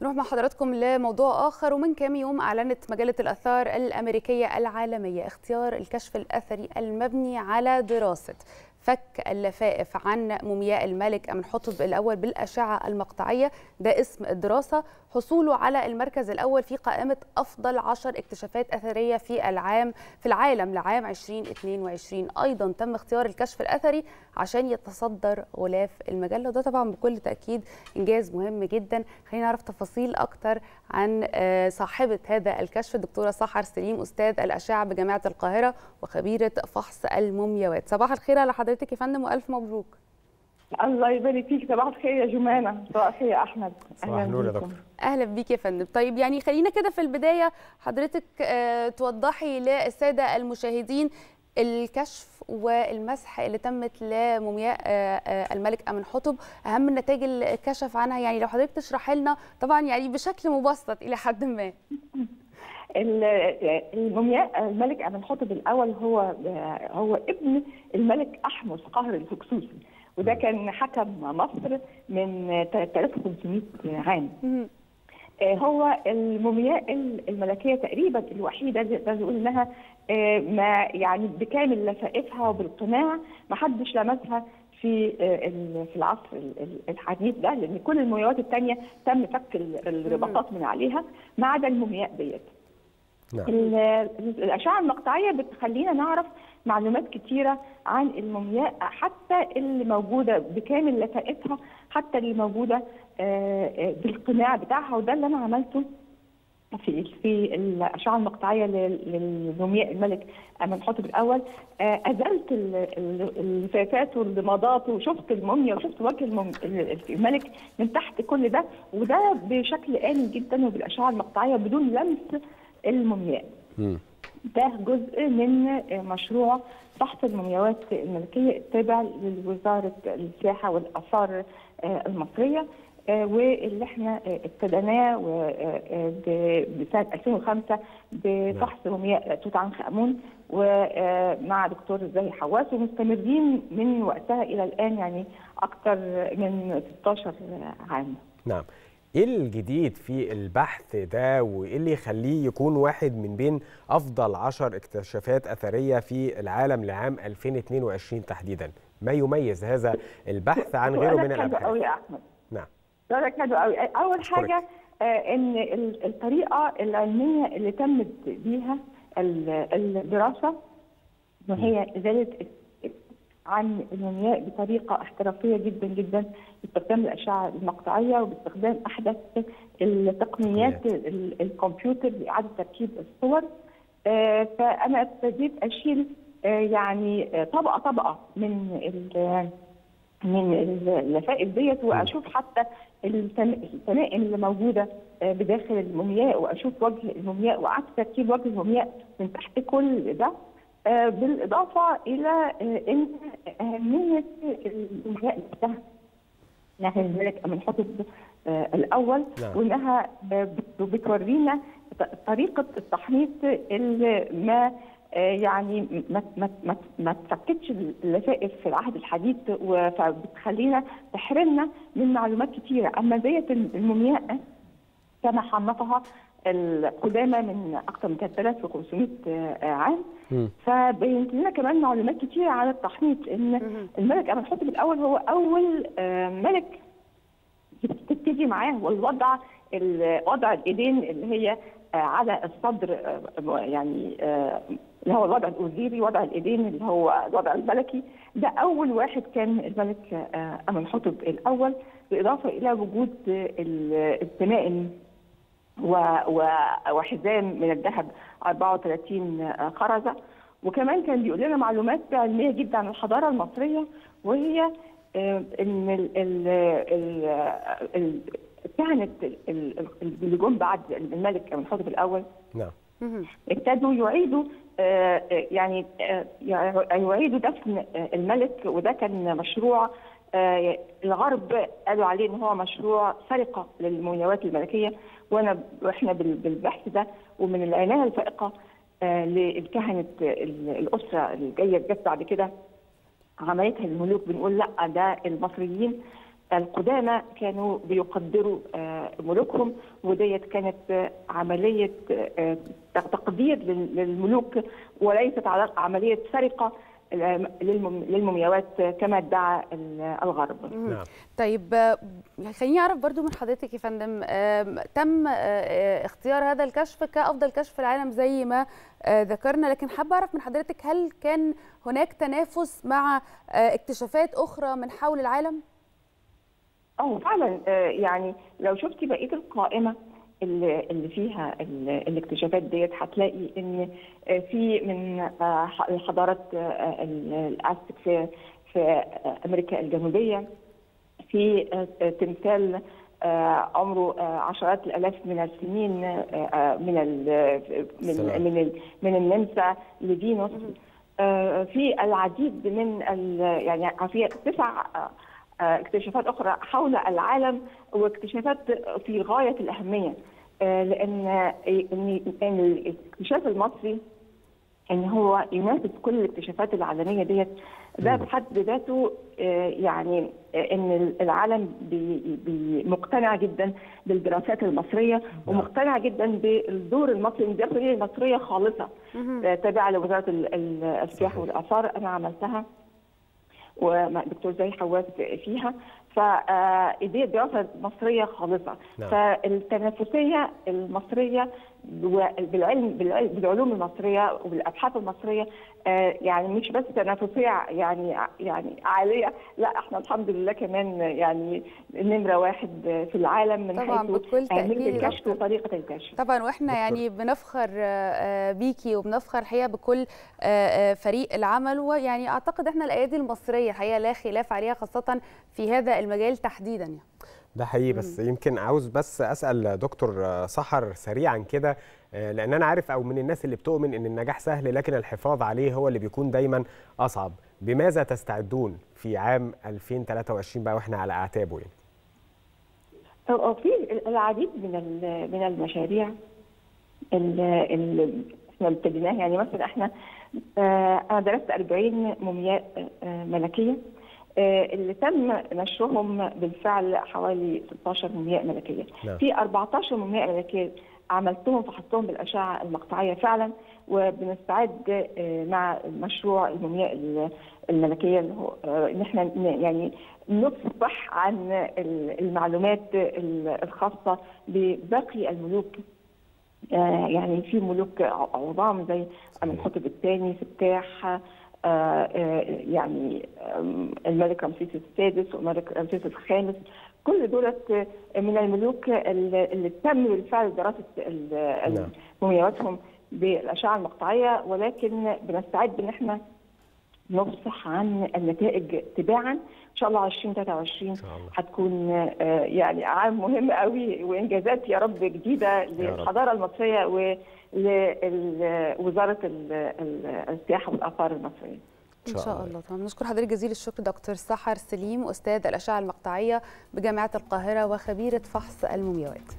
نروح مع حضراتكم لموضوع آخر ومن كام يوم أعلنت مجلة الآثار الأمريكية العالمية اختيار الكشف الأثري المبني على دراسة فك اللفائف عن مومياء الملك أمنحتب الأول بالأشعة المقطعية ده اسم الدراسة حصوله على المركز الأول في قائمة أفضل عشر اكتشافات أثرية في العام في العالم لعام 2022 أيضا تم اختيار الكشف الأثري عشان يتصدر غلاف المجلة وده طبعا بكل تأكيد إنجاز مهم جدا خلينا نعرف تفاصيل أكتر عن صاحبة هذا الكشف الدكتورة سحر سليم أستاذ الأشعة بجامعة القاهرة وخبيرة فحص المومياوات صباح الخير على حضرتك يا فندم وألف مبروك الله يبارك فيك صباح الخير يا جمانه صباح الخير يا احمد صباح النور يا دكتور اهلا بيك يا فندم طيب يعني خلينا كده في البدايه حضرتك توضحي للساده المشاهدين الكشف والمسح اللي تمت لمومياء الملك امنحتب اهم النتائج اللي كشف عنها يعني لو حضرتك تشرح لنا طبعا يعني بشكل مبسط الى حد ما المومياء الملك امنحتب الاول هو هو ابن الملك احمس قهر الهكسوسي وده كان حكم مصر من 3500 عام هو المومياء الملكيه تقريبا الوحيده اللي نقدر نقول انها ما يعني بكامل لفائفها وبالقناع ما حدش لمسها في في العصر الحديث ده لان كل المومياوات الثانيه تم فك الرباطات من عليها ما عدا المومياء ديت. نعم. الاشعه المقطعيه بتخلينا نعرف معلومات كتيره عن المومياء حتى اللي موجوده بكامل لفائفها حتى اللي موجوده بالقناع بتاعها وده اللي انا عملته في في الاشعه المقطعيه للمومياء الملك امنحتب الاول ازلت اللفافات والضمادات وشفت الموميا وشفت وجه الملك من تحت كل ده وده بشكل امن جدا وبالاشعه المقطعيه بدون لمس المومياء. ده جزء من مشروع فحص المومياوات الملكيه التابع لوزاره السياحه والاثار المصريه واللي احنا ابتديناه بسنه 2005 بفحص مومياء توت عنخ امون ومع دكتور زاهي حواس ومستمرين من وقتها الى الان يعني اكثر من 16 عام. نعم. ايه الجديد في البحث ده وايه اللي يخليه يكون واحد من بين افضل عشر اكتشافات اثريه في العالم لعام 2022 تحديدا ما يميز هذا البحث عن غيره من الابحاث قوي يا احمد نعم سؤالك حلو قوي اول حاجه آه ان الطريقه العلميه اللي تمت بيها الدراسه وهي ازاله عن المومياء بطريقه احترافيه جدا جدا باستخدام الاشعه المقطعيه وباستخدام احدث التقنيات الكمبيوتر لاعاده تركيب الصور آه فانا ابتديت اشيل آه يعني طبقه طبقه من من اللفائف ديت واشوف حتى التمائم اللي موجوده بداخل المومياء واشوف وجه المومياء واعاده تركيب وجه المومياء من تحت كل ده بالاضافه الى ان اهميه المومياء نفسها انها الملك امنحتب الاول نعم. وانها بتورينا طريقه التحنيط اللي ما يعني ما ما ما, ما تفكتش اللفائف في العهد الحديث فبتخلينا تحرمنا من معلومات كثيره اما ديت المومياء كما حنطها القدامى من اكثر من 3500 عام فبينت لنا كمان معلومات كثيره على التحنيط ان الملك امنحتب الاول هو اول ملك تبتدي معاه والوضع وضع الايدين اللي هي على الصدر يعني اللي هو الوضع الوزيري وضع الايدين اللي هو الوضع الملكي ده اول واحد كان الملك امنحتب الاول بالاضافه الى وجود التمائم وحزام من الذهب 34 خرزه وكمان كان بيقول لنا معلومات علميه جدا عن الحضاره المصريه وهي ان ال ال ال كانت اللي جم بعد الملك امنحتب الاول نعم ابتدوا يعيدوا يعني يعيدوا دفن الملك وده كان مشروع الغرب قالوا عليه ان هو مشروع سرقه للمومياوات الملكيه وانا واحنا بالبحث ده ومن العنايه الفائقه لكهنه الاسره الجايه جت بعد كده عملتها الملوك بنقول لا ده المصريين القدامى كانوا بيقدروا ملوكهم وديت كانت عمليه تقدير للملوك وليست عمليه سرقه للمومياوات كما ادعى الغرب نعم. طيب خليني اعرف برضو من حضرتك يا فندم تم اختيار هذا الكشف كافضل كشف في العالم زي ما ذكرنا لكن حابه اعرف من حضرتك هل كان هناك تنافس مع اكتشافات اخرى من حول العالم؟ اه فعلا يعني لو شفتي بقيه القائمه اللي فيها الاكتشافات ديت هتلاقي ان في من الحضارات الازتك في في امريكا الجنوبيه في تمثال عمره عشرات الالاف من السنين من من من من النمسا لفينوس في العديد من يعني في تسع اكتشافات اخرى حول العالم واكتشافات في غايه الاهميه لان ان الاكتشاف المصري ان هو ينافس كل الاكتشافات العالميه ديت ده بحد ذاته يعني ان العالم بي مقتنع جدا بالدراسات المصريه ومقتنع جدا بالدور المصري الدراسه المصريه خالصه تابعه لوزاره السياحه والاثار انا عملتها ومع الدكتور زي حواس فيها فدي دراسه مصريه خالصه نعم. فالتنافسيه المصريه بالعلم بالعلوم المصريه وبالابحاث المصريه يعني مش بس تنافسيه يعني يعني عاليه لا احنا الحمد لله كمان يعني نمره واحد في العالم من طبعا بكل تاكيد الكشف وطريقه الكشف طبعا واحنا يعني بنفخر بيكي وبنفخر الحقيقه بكل فريق العمل ويعني اعتقد احنا الايادي المصريه الحقيقه لا خلاف عليها خاصه في هذا المجال تحديدا يعني. ده حقيقي بس مم. يمكن عاوز بس اسال دكتور سحر سريعا كده لان انا عارف او من الناس اللي بتؤمن ان النجاح سهل لكن الحفاظ عليه هو اللي بيكون دايما اصعب بماذا تستعدون في عام 2023 بقى واحنا على اعتابه يعني في العديد من من المشاريع اللي احنا ابتديناها يعني مثلا احنا انا درست 40 مومياء ملكيه اللي تم نشرهم بالفعل حوالي 16 مومياء ملكيه نعم. في 14 مومياء ملكيه عملتهم فحصتهم بالاشعه المقطعيه فعلا وبنستعد مع مشروع المومياء الملكيه اللي هو ان احنا يعني نفصح عن المعلومات الخاصه بباقي الملوك يعني في ملوك عظام زي amenhotep الثاني فتاح يعني الملك رمسيس السادس والملك رمسيس الخامس كل دولت من الملوك اللي تم بالفعل دراسه مومياواتهم بالاشعه المقطعيه ولكن بنستعد ان احنا نفصح عن النتائج تباعا ان شاء الله 2023 هتكون يعني عام مهم قوي وانجازات يا رب جديده للحضاره المصريه ولوزاره السياحه والاثار المصريه ان شاء الله طبعا نشكر حضرتك جزيل الشكر دكتور سحر سليم استاذ الاشعه المقطعيه بجامعه القاهره وخبيره فحص المومياوات